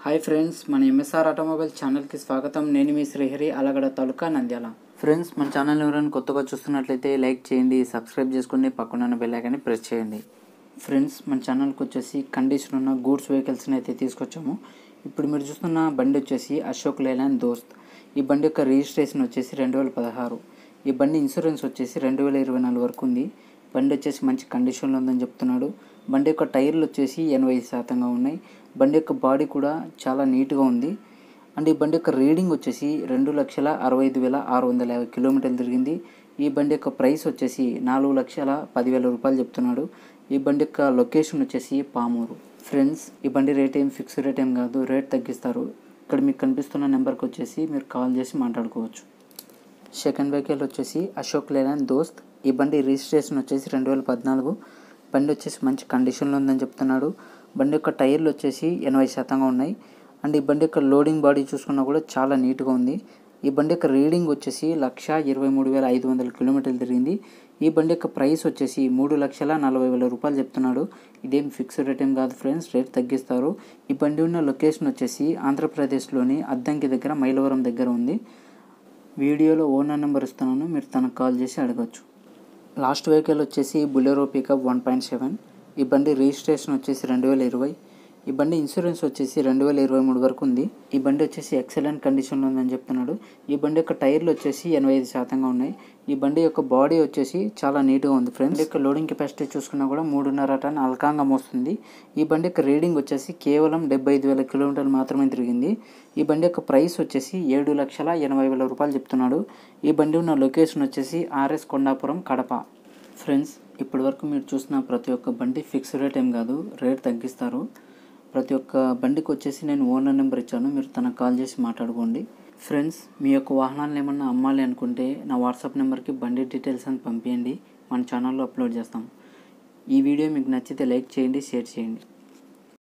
hi friends మన MSR automobile ఛానల్కి స్వాగతం నేను మీ శ్రీహరి అలగడ తాలూకా నంద్యాల ఫ్రెండ్స్ మన ఛానల్ ఎవరైనా కొత్తగా చూస్తున్నట్లయితే లైక్ చేయండి సబ్స్క్రైబ్ చేసుకోండి పక్కన బెల్ ఐకాన్ని ప్రెస్ చేయండి ఫ్రెండ్స్ మన ఛానల్కి వచ్చేసి కండిషన్ ఉన్న గూడ్స్ వెహికల్స్ని అయితే తీసుకొచ్చాము ఇప్పుడు మీరు చూస్తున్న బండి వచ్చేసి అశోక్ లేలాండ్ దోస్త్ ఈ బండి యొక్క రిజిస్ట్రేషన్ వచ్చేసి రెండు వేల పదహారు ఈ బండి ఇన్సూరెన్స్ వచ్చేసి రెండు వేల ఇరవై నాలుగు వరకు ఉంది బండి వచ్చేసి మంచి కండిషన్లో ఉందని చెప్తున్నాడు బండి యొక్క టైర్లు వచ్చేసి ఎనభై శాతంగా ఉన్నాయి బండి యొక్క బాడీ కూడా చాలా నీట్గా ఉంది అండ్ ఈ బండి యొక్క రీడింగ్ వచ్చేసి రెండు లక్షల అరవై ఐదు వేల ఆరు వందల యాభై కిలోమీటర్లు తిరిగింది ఈ బండి యొక్క ప్రైస్ వచ్చేసి నాలుగు లక్షల పదివేల రూపాయలు చెప్తున్నాడు ఈ బండి యొక్క లొకేషన్ వచ్చేసి పామూరు ఫ్రెండ్స్ ఈ బండి రేట్ ఏం ఫిక్స్ రేట్ ఏం కాదు రేట్ తగ్గిస్తారు ఇక్కడ మీకు కనిపిస్తున్న నెంబర్కి వచ్చేసి మీరు కాల్ చేసి మాట్లాడుకోవచ్చు సెకండ్ వెహికల్ వచ్చేసి అశోక్ లేలాండ్ దోస్త్ ఈ బండి రిజిస్ట్రేషన్ వచ్చేసి రెండు వేల పద్నాలుగు బండి వచ్చేసి మంచి కండిషన్లో ఉందని చెప్తున్నాడు బండి యొక్క టైర్లు వచ్చేసి ఎనభై శాతంగా ఉన్నాయి అండ్ ఈ బండి యొక్క లోడింగ్ బాడీ చూసుకున్నా కూడా చాలా నీట్గా ఉంది ఈ బండి యొక్క రీడింగ్ వచ్చేసి లక్ష ఇరవై మూడు వేల ఐదు వందల కిలోమీటర్లు తిరిగింది ఈ బండి యొక్క ప్రైస్ వచ్చేసి మూడు లక్షల నలభై వేల రూపాయలు చెప్తున్నాడు ఇదేం ఫిక్స్డ్ రేట్ ఏం కాదు ఫ్రెండ్స్ రేట్ తగ్గిస్తారు ఈ బండి ఉన్న లొకేషన్ వచ్చేసి ఆంధ్రప్రదేశ్లోని అద్దంకి దగ్గర మైలవరం దగ్గర ఉంది వీడియోలో ఓనర్ నెంబర్ ఇస్తున్నాను మీరు తనకు కాల్ చేసి అడగచ్చు లాస్ట్ వెహికల్ వచ్చేసి Bolero pickup one point seven ఈ బండి రిజిస్ట్రేషన్ వచ్చేసి రెండు వేల ఇరవై ఈ బండి ఇన్సూరెన్స్ వచ్చేసి రెండు వేల ఇరవై మూడు వరకు ఉంది ఈ బండి వచ్చేసి ఎక్సలెంట్ కండిషన్లో ఉందని చెప్తున్నాడు ఈ బండి యొక్క టైర్లు వచ్చేసి ఎనభై ఐదు శాతంగా ఉన్నాయి ఈ బండి యొక్క బాడీ వచ్చేసి చాలా నీట్గా ఉంది ఫ్రెండ్స్ యొక్క లోడింగ్ కెపాసిటీ చూసుకున్నా కూడా మూడున్నర టన్ అల్కాంగా మోస్తుంది ఈ బండి యొక్క రీడింగ్ వచ్చేసి కేవలం డెబ్బై ఐదు వేల కిలోమీటర్లు మాత్రమే తిరిగింది ఈ బండి యొక్క ప్రైస్ వచ్చేసి ఏడు లక్షల ఎనభై వేల రూపాయలు చెప్తున్నాడు ఈ బండి ఉన్న లొకేషన్ వచ్చేసి ఆర్ఎస్ కొండాపురం కడప ఫ్రెండ్స్ ఇప్పటివరకు మీరు చూసిన ప్రతి ఒక్క బండి ఫిక్స్ రేట్ ఏం కాదు రేట్ తగ్గిస్తారు ప్రతి ఒక్క బండికి వచ్చేసి నేను ఓనర్ నెంబర్ ఇచ్చాను మీరు తనకు కాల్ చేసి మాట్లాడుకోండి ఫ్రెండ్స్ మీ యొక్క వాహనాలను ఏమన్నా అమ్మాలి అనుకుంటే నా వాట్సాప్ నెంబర్కి బండి డీటెయిల్స్ అని పంపించండి మన ఛానల్లో అప్లోడ్ చేస్తాం ఈ వీడియో మీకు నచ్చితే లైక్ చేయండి షేర్ చేయండి